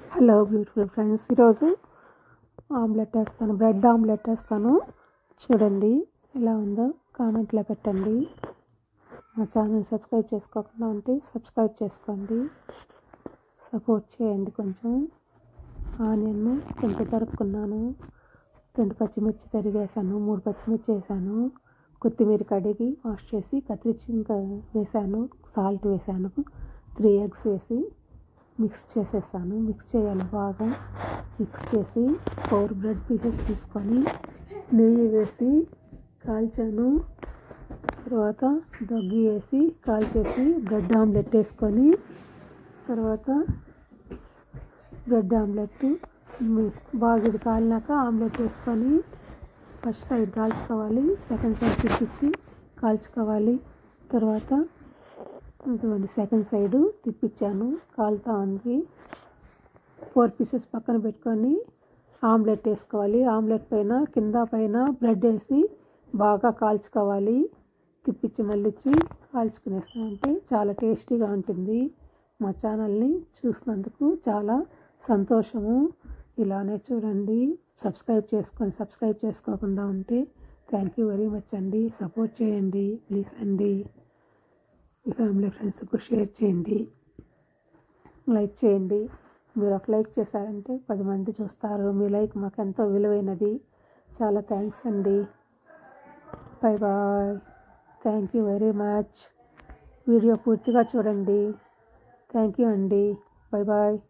hello beautiful friends ఈరోజు omelette వేస్తాను bread omelette వేస్తాను చూడండి ఎలా ఉందో కామెంట్లో పెట్టండి మా ఛానల్ సబ్స్క్రైబ్ చేసుకోకుండా ఉంటే సబ్స్క్రైబ్ చేసుకోండి సపోర్ట్ చేయండి కొంచెం ఆనియన్ కొంచెం తరుపుకున్నాను రెండు పచ్చిమిర్చి తరిగేసాను మూడు పచ్చిమిర్చి వేసాను కొత్తిమీర కడిగి వాష్ చేసి కత్తిరించి ఇంకా వేసాను సాల్ట్ వేసాను త్రీ ఎగ్స్ వేసి మిక్స్ చేసేసాను మిక్స్ చేయాలి బాగా మిక్స్ చేసి ఫోర్ బ్రెడ్ పీసెస్ తీసుకొని నెయ్యి వేసి కాల్చాను తర్వాత దగ్గి వేసి కాల్చేసి బ్రెడ్ ఆమ్లెట్ వేసుకొని తర్వాత బ్రెడ్ ఆమ్లెట్ బాగా ఇది కాలినాక ఆమ్లెట్ వేసుకొని ఫస్ట్ సైడ్ కాల్చుకోవాలి సెకండ్ సైడ్ తిప్పించి కాల్చుకోవాలి తర్వాత ఇదిగోండి సెకండ్ సైడు తిప్పించాను కాలుతా ఉంది ఫోర్ పీసెస్ పక్కన పెట్టుకొని ఆమ్లెట్ వేసుకోవాలి ఆమ్లెట్ పైన కింద పైన బ్రెడ్ వేసి బాగా కాల్చుకోవాలి తిప్పించి మళ్ళీ కాల్చుకునేస్తామంటే చాలా టేస్టీగా ఉంటుంది మా ఛానల్ని చూసినందుకు చాలా సంతోషము ఇలానే చూడండి సబ్స్క్రైబ్ చేసుకొని సబ్స్క్రైబ్ చేసుకోకుండా ఉంటే థ్యాంక్ యూ వెరీ మచ్ అండి సపోర్ట్ చేయండి ప్లీజ్ అండి మీ ఫ్యామిలీ ఫ్రెండ్స్కు షేర్ చేయండి లైక్ చేయండి మీరు ఒక లైక్ చేశారంటే పది మంది చూస్తారు మీ లైక్ మాకు ఎంతో విలువైనది చాలా థ్యాంక్స్ అండి bye bye thank you very much video పూర్తిగా చూడండి థ్యాంక్ యూ అండి బాయ్ బాయ్